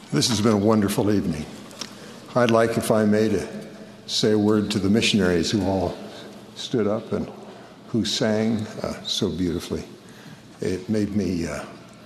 This has been a wonderful evening. I'd like, if I may, to say a word to the missionaries who all stood up and who sang uh, so beautifully. It made me uh,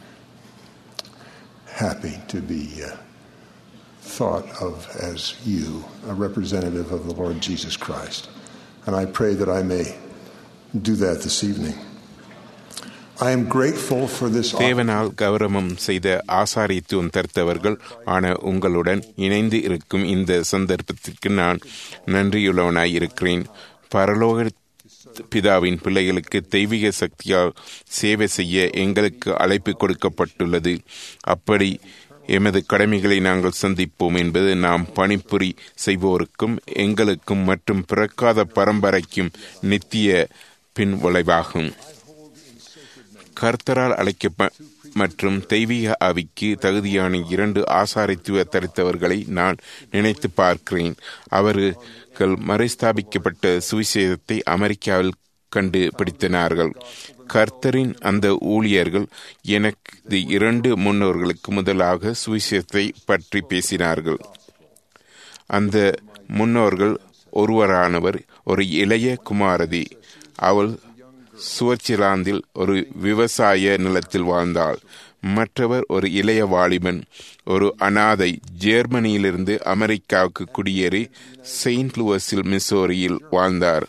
happy to be uh, thought of as you, a representative of the Lord Jesus Christ. And I pray that I may do that this evening. I am grateful for this தேவனால் கௌரவம் செய்த ஆசாரித்துவம் தருத்தவர்கள் ஆன உங்களுடன் இணைந்து இருக்கும் இந்த சந்தர்ப்பத்திற்கு நான் நன்றியுள்ளவனாய் இருக்கிறேன் பரலோக பிதாவின் பிள்ளைகளுக்கு தெய்வீக சக்தியால் சேவை செய்ய எங்களுக்கு அழைப்பு கொடுக்கப்பட்டுள்ளது அப்படி எமது கடமைகளை நாங்கள் சந்திப்போம் என்பது நாம் பணிபுரி செய்வோருக்கும் எங்களுக்கும் மற்றும் பிறக்காத பரம்பரைக்கும் நித்திய பின் விளைவாகும் கர்த்தரால் அழைக்க மற்றும் தெய்வீக ஆவிக்கு தகுதியான இரண்டு ஆசாரித்துவ தரித்தவர்களை நான் நினைத்து பார்க்கிறேன் அவர்கள் மறைஸ்தாபிக்கப்பட்ட சுவிசேஷத்தை அமெரிக்காவில் கண்டுபிடித்தனார்கள் கர்த்தரின் அந்த ஊழியர்கள் எனக்கு இரண்டு முன்னோர்களுக்கு முதலாக சுவிசேஷத்தை பற்றி பேசினார்கள் அந்த முன்னோர்கள் ஒருவரானவர் ஒரு இளைய குமாரதி அவள் சுவிட்சர்லாந்தில் ஒரு விவசாய நிலத்தில் வாழ்ந்தாள் மற்றவர் ஒரு இளைய வாலிபன் ஒரு அனாதை ஜெர்மனியிலிருந்து அமெரிக்காவுக்கு குடியேறி செயின்ட் லூவஸில் மிசோரியில் வாழ்ந்தார்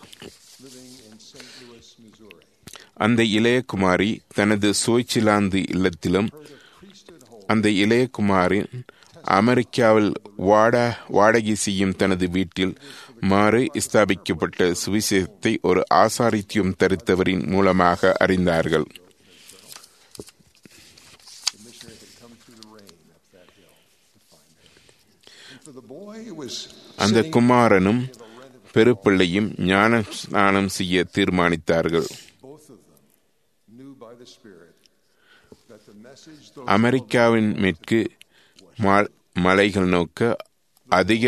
அந்த இளையகுமாரி தனது சுவிட்சர்லாந்து இல்லத்திலும் அந்த இளையகுமாரின் அமெரிக்காவில் வாட வாடகை செய்யும் தனது வீட்டில் மாறு ஸ்தாபிக்கப்பட்ட சுவிசேஷத்தை ஒரு ஆசாரித்தியம் தரித்தவரின் மூலமாக அறிந்தார்கள் அந்த குமாரனும் பெருப்பிள்ளையும் ஞான ஸ்நானம் செய்ய தீர்மானித்தார்கள் அமெரிக்காவின் மேற்கு மலைகள் நோக்க அதிக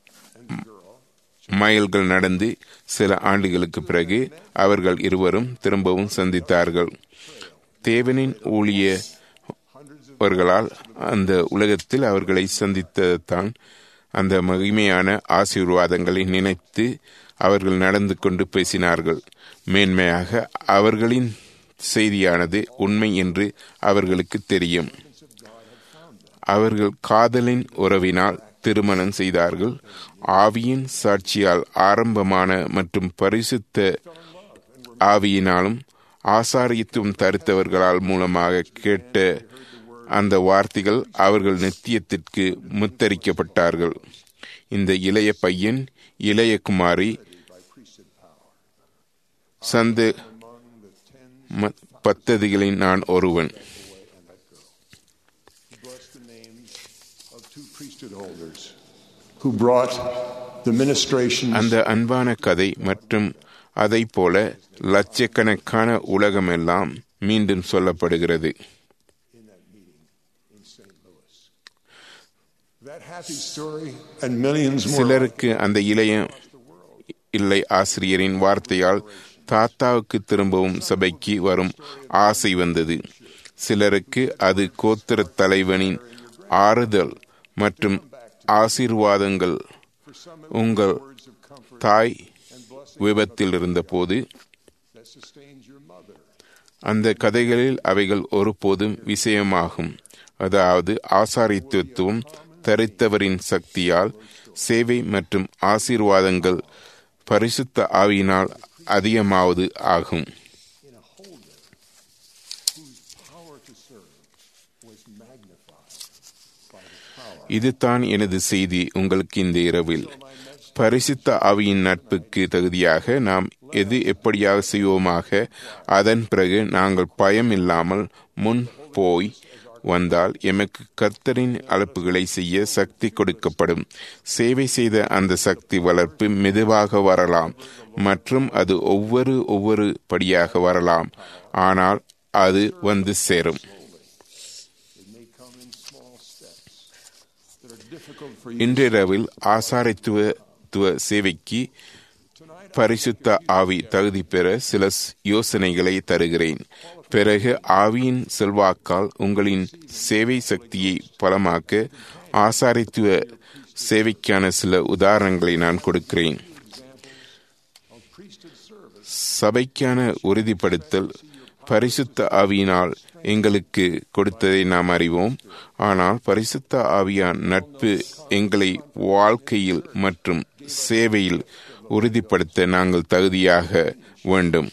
மைல்கள் நடந்து சில ஆண்டுகளுக்கு பிறகு அவர்கள் இருவரும் திரும்பவும் சந்தித்தார்கள் தேவனின் ஊழியவர்களால் அந்த உலகத்தில் அவர்களை சந்தித்ததான் அந்த மகிமையான ஆசீர்வாதங்களை நினைத்து அவர்கள் நடந்து கொண்டு பேசினார்கள் மேன்மையாக அவர்களின் செய்தியானது உண்மை என்று அவர்களுக்கு தெரியும் அவர்கள் காதலின் உறவினால் திருமணம் செய்தார்கள் ஆவியின் சாட்சியால் ஆரம்பமான மற்றும் பரிசுத்த ஆவியினாலும் ஆசாரியத்துவம் தருத்தவர்களால் மூலமாக கேட்ட அந்த வார்த்தைகள் அவர்கள் நித்தியத்திற்கு முத்தரிக்கப்பட்டார்கள் இந்த இளைய பையன் இளைய குமாரி சந்த பத்ததிகளில் நான் ஒருவன் அந்த அன்பான கதை மற்றும் அதை போல லட்சக்கணக்கான உலகமெல்லாம் மீண்டும் சொல்லப்படுகிறது சிலருக்கு அந்த இளைய இல்லை ஆசிரியரின் வார்த்தையால் தாத்தாவுக்கு திரும்பவும் சபைக்கு வரும் ஆசை வந்தது சிலருக்கு அது கோத்திர தலைவனின் ஆறுதல் மற்றும் ஆசீர்வாதங்கள் உங்கள் தாய் விபத்தில் இருந்தபோது அந்த கதைகளில் அவைகள் ஒருபோதும் விஷயமாகும் அதாவது ஆசாரித்துவத்துவம் தரித்தவரின் சக்தியால் சேவை மற்றும் ஆசீர்வாதங்கள் பரிசுத்த ஆவியினால் அதிகமாவது ஆகும் இதுதான் எனது செய்தி உங்களுக்கு இந்த இரவில் பரிசுத்த ஆவியின் நட்புக்கு தகுதியாக நாம் எது எப்படியாக செய்வோமாக அதன் பிறகு நாங்கள் பயம் இல்லாமல் முன் போய் வந்தால் எமக்கு கர்த்தரின் அழைப்புகளை செய்ய சக்தி கொடுக்கப்படும் சேவை செய்த அந்த சக்தி வளர்ப்பு மெதுவாக வரலாம் மற்றும் அது ஒவ்வொரு ஒவ்வொரு படியாக வரலாம் ஆனால் அது வந்து சேரும் இன்றிரவில் ஆசாரித்துவ சேவைக்கு பரிசுத்த ஆவி தகுதி பெற சில யோசனைகளை தருகிறேன் பிறகு ஆவியின் செல்வாக்கால் உங்களின் சேவை சக்தியை பலமாக்க ஆசாரித்துவ சேவைக்கான சில உதாரணங்களை நான் கொடுக்கிறேன் சபைக்கான உறுதிப்படுத்தல் பரிசுத்த ஆவியினால் எங்களுக்கு கொடுத்ததை நாம் அறிவோம் ஆனால் பரிசுத்த ஆவியான் நட்பு எங்களை வாழ்க்கையில் மற்றும் சேவையில் உறுதிப்படுத்த நாங்கள் தகுதியாக வேண்டும்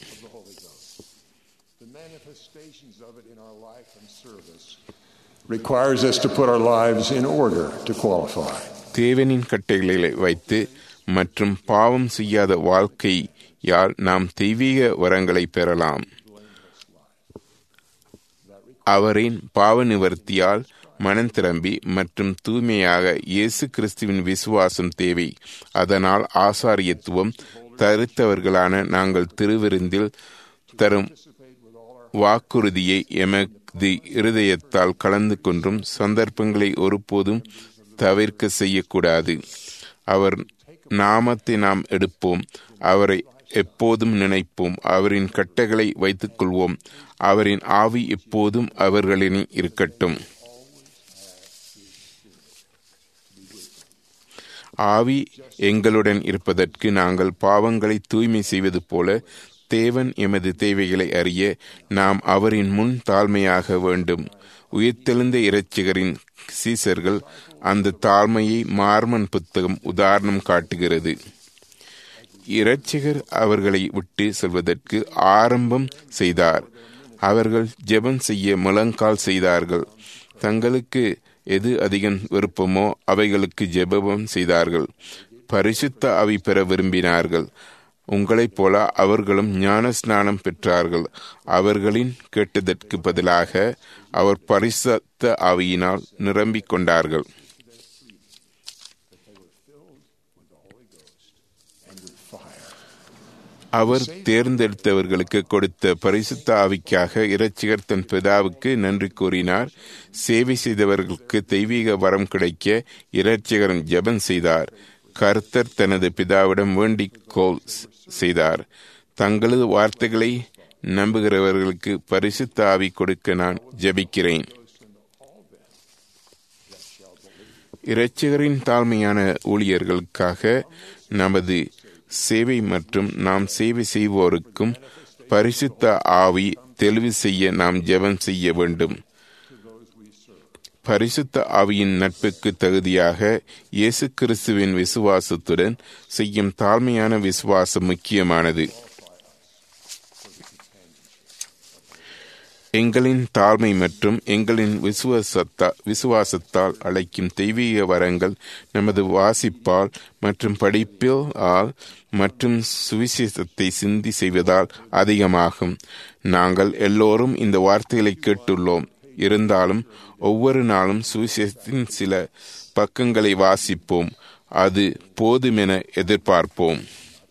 requires us to put our lives in order to qualify. தேவனின் கட்டைகளை வைத்து மற்றும் பாவம் செய்யாத வாழ்க்கையால் நாம் தெய்வீக வரங்களை பெறலாம் அவரின் பாவ நிவர்த்தியால் மனம் திரும்பி மற்றும் தூய்மையாக இயேசு கிறிஸ்துவின் விசுவாசம் தேவை அதனால் ஆசாரியத்துவம் தருத்தவர்களான நாங்கள் திருவிருந்தில் தரும் வாக்குறுதியை எமது இருதயத்தால் கலந்து கொண்டும் சந்தர்ப்பங்களை ஒருபோதும் தவிர்க்க செய்யக்கூடாது அவர் நாமத்தை நாம் எடுப்போம் அவரை எப்போதும் நினைப்போம் அவரின் கட்டைகளை வைத்துக் கொள்வோம் அவரின் ஆவி எப்போதும் அவர்களின் இருக்கட்டும் ஆவி எங்களுடன் இருப்பதற்கு நாங்கள் பாவங்களை தூய்மை செய்வது போல தேவன் எமது தேவைகளை அறிய நாம் அவரின் முன் தாழ்மையாக வேண்டும் உயிர்த்தெழுந்த இறைச்சிகரின் சீசர்கள் அந்த தாழ்மையை மார்மன் புத்தகம் உதாரணம் காட்டுகிறது இரட்சிகர் அவர்களை விட்டு செல்வதற்கு ஆரம்பம் செய்தார் அவர்கள் ஜெபம் செய்ய முழங்கால் செய்தார்கள் தங்களுக்கு எது அதிகம் விருப்பமோ அவைகளுக்கு ஜெபம் செய்தார்கள் பரிசுத்த அவி பெற விரும்பினார்கள் உங்களைப் போல அவர்களும் ஞான ஸ்நானம் பெற்றார்கள் அவர்களின் கேட்டதற்கு பதிலாக அவர் பரிசுத்த ஆவியினால் நிரம்பிக் கொண்டார்கள் அவர் தேர்ந்தெடுத்தவர்களுக்கு கொடுத்த பரிசுத்த ஆவிக்காக இரட்சிகர் தன் பிதாவுக்கு நன்றி கூறினார் சேவை செய்தவர்களுக்கு தெய்வீக வரம் கிடைக்க இரட்சிகரன் ஜெபம் செய்தார் கர்த்தர் தனது பிதாவிடம் வேண்டிக் கோல் செய்தார் தங்களது வார்த்தைகளை நம்புகிறவர்களுக்கு பரிசுத்த ஆவி கொடுக்க நான் ஜெபிக்கிறேன் இரட்சகரின் தாழ்மையான ஊழியர்களுக்காக நமது சேவை மற்றும் நாம் சேவை செய்வோருக்கும் பரிசுத்த ஆவி தெளிவு செய்ய நாம் ஜெபம் செய்ய வேண்டும் பரிசுத்த ஆவியின் நட்புக்கு தகுதியாக இயேசு கிறிஸ்துவின் விசுவாசத்துடன் செய்யும் தாழ்மையான விசுவாசம் முக்கியமானது எங்களின் தாழ்மை மற்றும் எங்களின் விசுவாசத்தா விசுவாசத்தால் அழைக்கும் தெய்வீக வரங்கள் நமது வாசிப்பால் மற்றும் படிப்பில் ஆல் மற்றும் சுவிசேஷத்தை சிந்தி செய்வதால் அதிகமாகும் நாங்கள் எல்லோரும் இந்த வார்த்தைகளை கேட்டுள்ளோம் இருந்தாலும் ஒவ்வொரு நாளும் சுவிசேஷத்தின் சில பக்கங்களை வாசிப்போம் அது போதுமென எதிர்பார்ப்போம்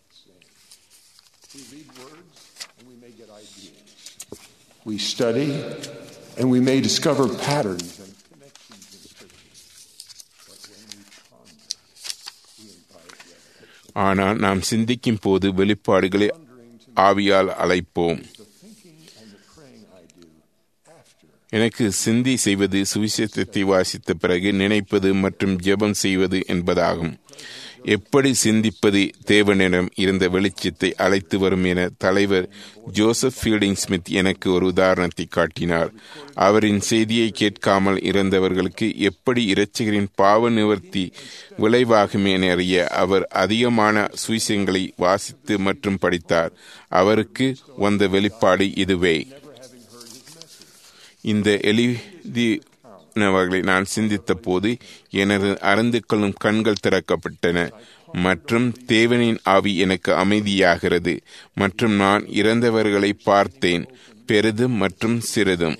We study and we may discover patterns and connections in Scripture. But when we ponder, we invite revelation. ஆனால் நாம் சிந்திக்கும் போது வெளிப்பாடுகளை ஆவியால் அழைப்போம் The thinking and the praying I do after எனக்கு சிந்தி செய்வது சுவிசேஷத்தை வாசித்த பிறகு நினைப்பது மற்றும் ஜெபம் செய்வது என்பதாகும் எப்படி சிந்திப்பது தேவனிடம் இருந்த வெளிச்சத்தை அழைத்து வரும் என தலைவர் ஜோசப் ஃபீல்டிங் ஸ்மித் எனக்கு ஒரு உதாரணத்தை காட்டினார் அவரின் செய்தியை கேட்காமல் இருந்தவர்களுக்கு எப்படி இரட்சகரின் பாவ நிவர்த்தி விளைவாகும் என அறிய அவர் அதிகமான சுவிசங்களை வாசித்து மற்றும் படித்தார் அவருக்கு வந்த வெளிப்பாடு இதுவே இந்த எழுதினவர்களை நான் சிந்தித்த போது எனது அறிந்து கொள்ளும் கண்கள் திறக்கப்பட்டன மற்றும் தேவனின் ஆவி எனக்கு அமைதியாகிறது மற்றும் நான் இறந்தவர்களை பார்த்தேன் பெரிதும் மற்றும் சிறிதும்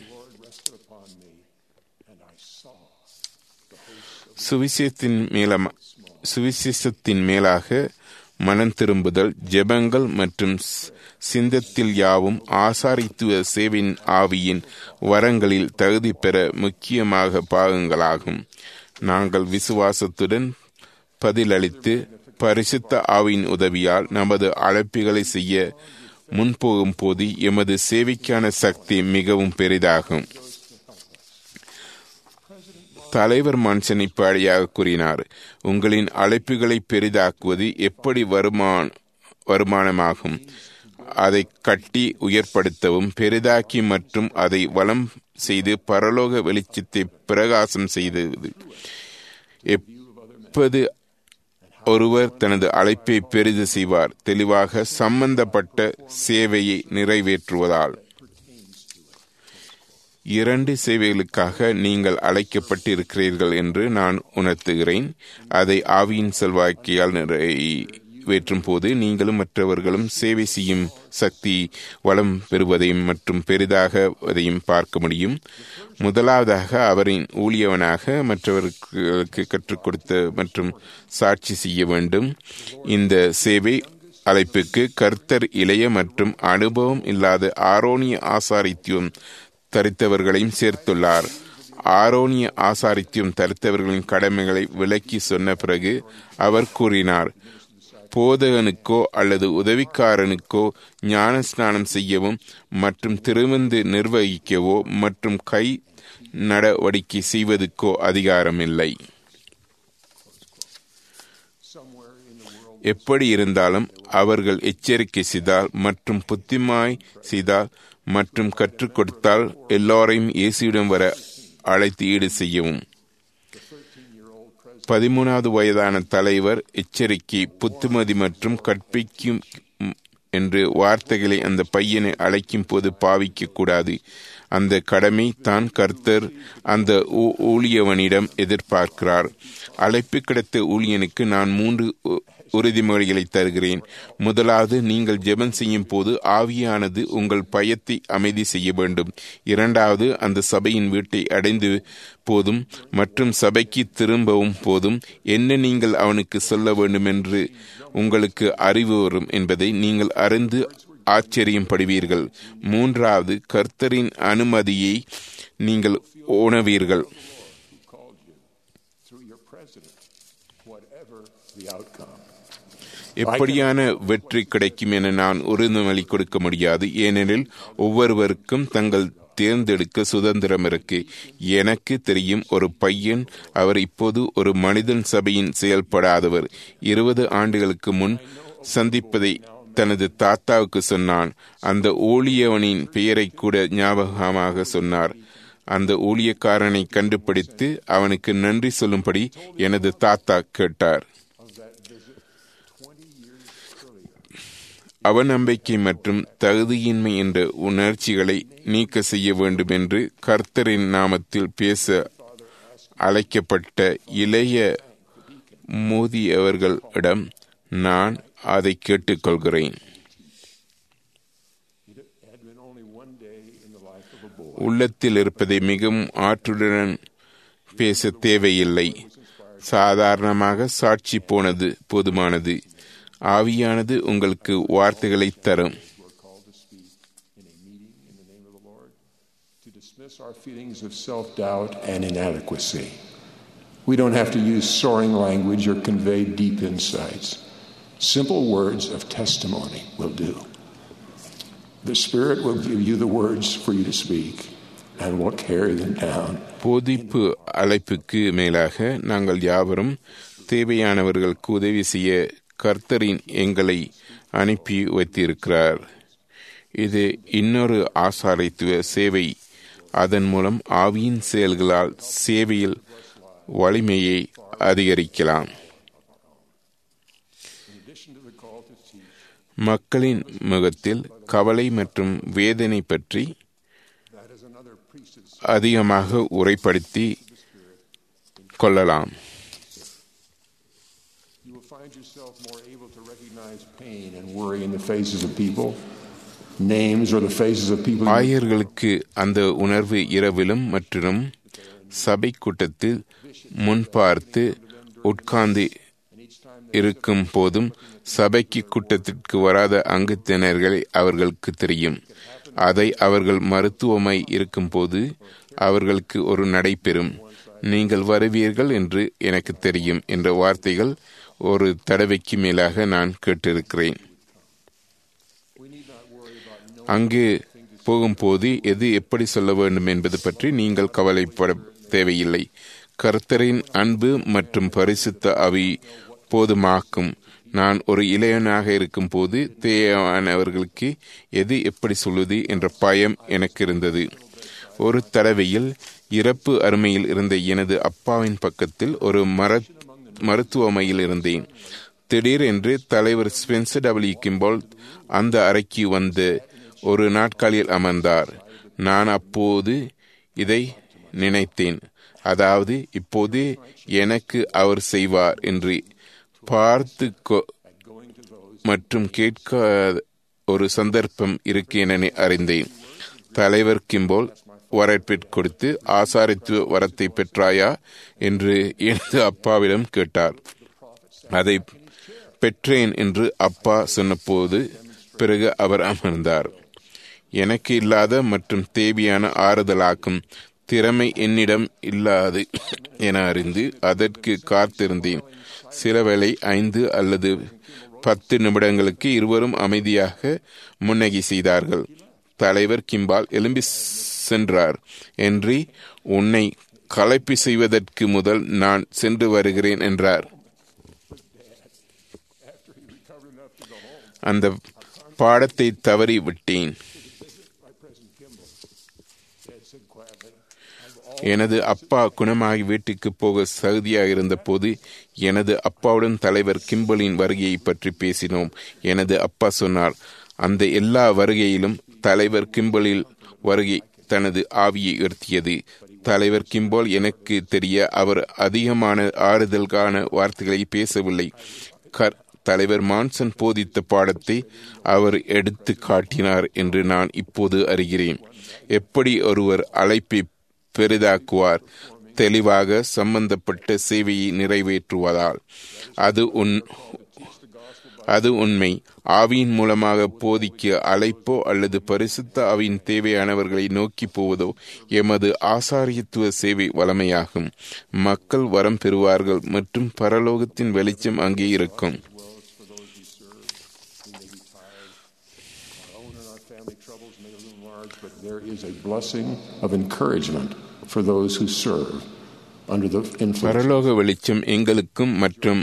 சுவிசேஷத்தின் மேல சுவிசேஷத்தின் மேலாக மனம் திரும்புதல் ஜெபங்கள் மற்றும் சிந்தத்தில் யாவும் ஆசாரித்துவ சேவின் ஆவியின் வரங்களில் தகுதி பெற முக்கியமாக பாகங்களாகும் நாங்கள் விசுவாசத்துடன் பதிலளித்து பரிசுத்த ஆவியின் உதவியால் நமது அழைப்புகளை செய்ய முன்போகும் போது எமது சேவைக்கான சக்தி மிகவும் பெரிதாகும் தலைவர் மான்சன் இப்படியாக கூறினார் உங்களின் அழைப்புகளை பெரிதாக்குவது எப்படி வருமான் வருமானமாகும் அதை கட்டி உயர்படுத்தவும் பெரிதாக்கி மற்றும் அதை வளம் செய்து பரலோக வெளிச்சத்தை பிரகாசம் செய்தது எப்போது ஒருவர் தனது அழைப்பை பெரிது செய்வார் தெளிவாக சம்பந்தப்பட்ட சேவையை நிறைவேற்றுவதால் இரண்டு சேவைகளுக்காக நீங்கள் அழைக்கப்பட்டிருக்கிறீர்கள் என்று நான் உணர்த்துகிறேன் அதை ஆவியின் செல்வாக்கியால் நிறைவேற்றும் போது நீங்களும் மற்றவர்களும் சேவை செய்யும் சக்தி வளம் பெறுவதையும் மற்றும் பெரிதாக அதையும் பார்க்க முடியும் முதலாவதாக அவரின் ஊழியவனாக மற்றவர்களுக்கு கற்றுக் கொடுத்த மற்றும் சாட்சி செய்ய வேண்டும் இந்த சேவை அழைப்புக்கு கர்த்தர் இளைய மற்றும் அனுபவம் இல்லாத ஆரோனிய ஆசாரித்துவம் தரித்தவர்களையும் சேர்த்துள்ளார் ஆரோனிய ஆசாரித்தியம் தரித்தவர்களின் கடமைகளை விளக்கி சொன்ன பிறகு அவர் கூறினார் போதகனுக்கோ அல்லது உதவிக்காரனுக்கோ ஞான ஸ்நானம் செய்யவும் மற்றும் திருமந்து நிர்வகிக்கவோ மற்றும் கை நடவடிக்கை செய்வதற்கோ அதிகாரமில்லை எப்படி இருந்தாலும் அவர்கள் எச்சரிக்கை செய்தால் மற்றும் புத்திமாய் செய்தால் மற்றும் கற்றுக் கொடுத்தால் எல்லோரையும் இயேசுவிடம் வர அழைத்து ஈடு செய்யவும் பதிமூணாவது வயதான தலைவர் எச்சரிக்கை புத்துமதி மற்றும் கற்பிக்கும் என்று வார்த்தைகளை அந்த பையனை அழைக்கும் போது பாவிக்க கூடாது அந்த கடமை தான் கர்த்தர் அந்த ஊழியவனிடம் எதிர்பார்க்கிறார் அழைப்பு கிடைத்த ஊழியனுக்கு நான் மூன்று உறுதிமொழிகளை தருகிறேன் முதலாவது நீங்கள் ஜெபம் செய்யும் போது ஆவியானது உங்கள் பயத்தை அமைதி செய்ய வேண்டும் இரண்டாவது அந்த சபையின் வீட்டை அடைந்து போதும் மற்றும் சபைக்கு திரும்பவும் போதும் என்ன நீங்கள் அவனுக்கு சொல்ல வேண்டும் என்று உங்களுக்கு அறிவு வரும் என்பதை நீங்கள் அறிந்து ஆச்சரியம் படுவீர்கள் மூன்றாவது கர்த்தரின் அனுமதியை நீங்கள் உணவீர்கள் எப்படியான வெற்றி கிடைக்கும் என நான் உறுதிமொழி கொடுக்க முடியாது ஏனெனில் ஒவ்வொருவருக்கும் தங்கள் தேர்ந்தெடுக்க சுதந்திரம் இருக்கு எனக்கு தெரியும் ஒரு பையன் அவர் இப்போது ஒரு மனிதன் சபையின் செயல்படாதவர் இருபது ஆண்டுகளுக்கு முன் சந்திப்பதை தனது தாத்தாவுக்கு சொன்னான் அந்த ஊழியவனின் பெயரை கூட ஞாபகமாக சொன்னார் அந்த ஊழியக்காரனை கண்டுபிடித்து அவனுக்கு நன்றி சொல்லும்படி எனது தாத்தா கேட்டார் அவநம்பிக்கை மற்றும் தகுதியின்மை என்ற உணர்ச்சிகளை நீக்க செய்ய வேண்டும் என்று கர்த்தரின் நாமத்தில் பேச அழைக்கப்பட்ட இளைய மோதியவர்களிடம் நான் அதை கேட்டுக்கொள்கிறேன் உள்ளத்தில் இருப்பதை மிகவும் ஆற்றுடன் பேச தேவையில்லை சாதாரணமாக சாட்சி போனது போதுமானது ஆவியானது உங்களுக்கு வார்த்தைகளை தரும் our feelings of self doubt and inadequacy. We don't have to use soaring language or convey deep insights. Simple words of testimony will do. The Spirit will give you the words for you to speak and will carry them down. போதிப்பு அழைப்புக்கு மேலாக நாங்கள் யாவரும் தேவையானவர்களுக்கு உதவி செய்ய கர்த்தரின் எங்களை அனுப்பி வைத்திருக்கிறார் இது இன்னொரு ஆசாரித்துவ சேவை அதன் மூலம் ஆவியின் செயல்களால் சேவையில் வலிமையை அதிகரிக்கலாம் மக்களின் முகத்தில் கவலை மற்றும் வேதனை பற்றி அதிகமாக உரைப்படுத்தி கொள்ளலாம் You will find yourself more able to recognize pain and worry in the faces of people, names, or the faces of people. you- ஆயர்களுக்கு அந்த உணர்வு இரவிலும் மற்றும் சபை கூட்டத்தில் முன்பார்த்து உட்கார்ந்து இருக்கும் போதும் சபைக்கு கூட்டத்திற்கு வராத அங்கத்தினர்களை அவர்களுக்கு தெரியும் அதை அவர்கள் மருத்துவமாய் இருக்கும்போது அவர்களுக்கு ஒரு நடைபெறும் நீங்கள் வருவீர்கள் என்று எனக்கு தெரியும் என்ற வார்த்தைகள் ஒரு தடவைக்கு மேலாக நான் கேட்டிருக்கிறேன் அங்கு போகும்போது எது எப்படி சொல்ல வேண்டும் என்பது பற்றி நீங்கள் கவலைப்பட தேவையில்லை கர்த்தரின் அன்பு மற்றும் பரிசுத்த அவி போதுமாக்கும் நான் ஒரு இளையனாக இருக்கும் போது தேவையானவர்களுக்கு எது எப்படி சொல்லுது என்ற பயம் எனக்கு இருந்தது ஒரு தடவையில் இறப்பு அருமையில் இருந்த எனது அப்பாவின் பக்கத்தில் ஒரு மர மருத்துவமையில் இருந்தேன் திடீரென்று தலைவர் ஸ்பென்சர் டபிள்யூ கிம்பால் அந்த அறைக்கு வந்து ஒரு நாட்காலில் அமர்ந்தார் நான் அப்போது இதை நினைத்தேன் அதாவது இப்போது எனக்கு அவர் செய்வார் என்று பார்த்து மற்றும் கேட்க ஒரு சந்தர்ப்பம் இருக்கு என அறிந்தேன் தலைவர் கிம்போல் வரப்பேற் கொடுத்து ஆசாரித்துவ வரத்தை பெற்றாயா என்று எனது அப்பாவிடம் கேட்டார் அதை பெற்றேன் என்று அப்பா சொன்னபோது பிறகு அவர் அமர்ந்தார் எனக்கு இல்லாத மற்றும் தேவையான ஆறுதலாக்கும் திறமை என்னிடம் இல்லாது என அறிந்து அதற்கு காத்திருந்தேன் சிலவேளை ஐந்து அல்லது பத்து நிமிடங்களுக்கு இருவரும் அமைதியாக முன்னகி செய்தார்கள் தலைவர் கிம்பால் எலும்பி சென்றார் என்று உன்னை கலைப்பு செய்வதற்கு முதல் நான் சென்று வருகிறேன் என்றார் அந்த பாடத்தை தவறி விட்டேன் எனது அப்பா குணமாகி வீட்டுக்கு போக சகுதியாக இருந்த போது எனது அப்பாவுடன் தலைவர் கிம்பலின் வருகையை பற்றி பேசினோம் எனது அப்பா சொன்னார் அந்த எல்லா வருகையிலும் தலைவர் கிம்பலில் வருகை தனது ஆவியை உயர்த்தியது தலைவர் கிம்போல் எனக்கு தெரிய அவர் அதிகமான ஆறுதல்கான வார்த்தைகளை பேசவில்லை தலைவர் மான்சன் போதித்த பாடத்தை அவர் எடுத்து காட்டினார் என்று நான் இப்போது அறிகிறேன் எப்படி ஒருவர் அழைப்பை பெரிதாக்குவார் தெளிவாக சம்பந்தப்பட்ட சேவையை நிறைவேற்றுவதால் அது உன் அது உண்மை ஆவியின் மூலமாக போதிக்க அழைப்போ அல்லது பரிசுத்த ஆவியின் தேவையானவர்களை நோக்கி போவதோ எமது ஆசாரியத்துவ சேவை வளமையாகும் மக்கள் வரம் பெறுவார்கள் மற்றும் பரலோகத்தின் வெளிச்சம் அங்கே இருக்கும் but there is a blessing of encouragement for those who serve under the influence. பரலோக வெளிச்சம் எங்களுக்கும் மற்றும்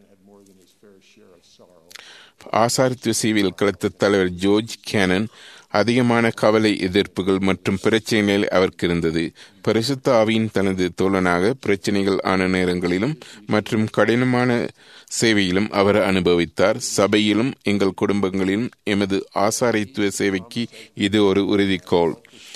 ஆசாரித்துவ சேவையில் கலத்த தலைவர் ஜோர்ஜ் கேனன் அதிகமான கவலை எதிர்ப்புகள் மற்றும் பிரச்சனைகள் அவருக்கு இருந்தது பரிசுத்த ஆவியின் தனது தோழனாக பிரச்சனைகள் ஆன நேரங்களிலும் மற்றும் கடினமான சேவையிலும் அவர் அனுபவித்தார் சபையிலும் எங்கள் குடும்பங்களிலும் எமது ஆசாரித்துவ சேவைக்கு இது ஒரு உறுதிக்கோள்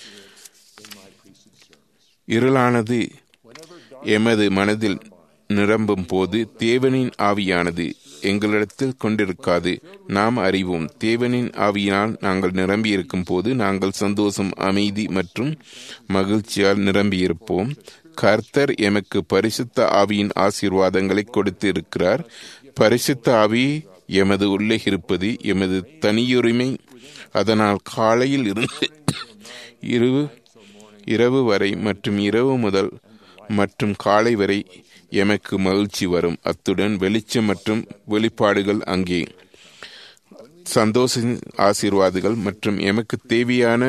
இருளானது எமது மனதில் நிரம்பும் போது தேவனின் ஆவியானது எங்களிடத்தில் கொண்டிருக்காது நாம் அறிவோம் தேவனின் ஆவியினால் நாங்கள் நிரம்பியிருக்கும் போது நாங்கள் சந்தோஷம் அமைதி மற்றும் மகிழ்ச்சியால் நிரம்பியிருப்போம் கர்த்தர் எமக்கு பரிசுத்த ஆவியின் ஆசீர்வாதங்களை கொடுத்து இருக்கிறார் பரிசுத்த ஆவி எமது உள்ளே இருப்பது எமது தனியுரிமை அதனால் காலையில் இருந்து இரவு இரவு வரை மற்றும் இரவு முதல் மற்றும் காலை வரை எமக்கு மகிழ்ச்சி வரும் அத்துடன் வெளிச்சம் மற்றும் வெளிப்பாடுகள் அங்கே சந்தோஷ ஆசீர்வாதுகள் மற்றும் எமக்கு தேவையான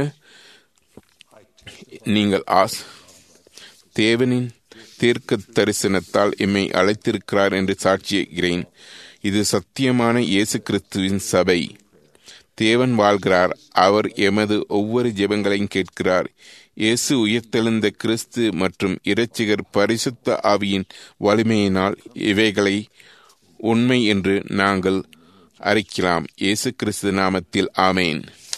நீங்கள் ஆஸ் தேவனின் தீர்க்க தரிசனத்தால் எம்மை அழைத்திருக்கிறார் என்று சாட்சியிக்கிறேன் இது சத்தியமான இயேசு கிறிஸ்துவின் சபை தேவன் வாழ்கிறார் அவர் எமது ஒவ்வொரு ஜெபங்களையும் கேட்கிறார் இயேசு உயிர்த்தெழுந்த கிறிஸ்து மற்றும் இறைச்சிகர் பரிசுத்த ஆவியின் வலிமையினால் இவைகளை உண்மை என்று நாங்கள் அறிக்கலாம் இயேசு கிறிஸ்து நாமத்தில் ஆமேன்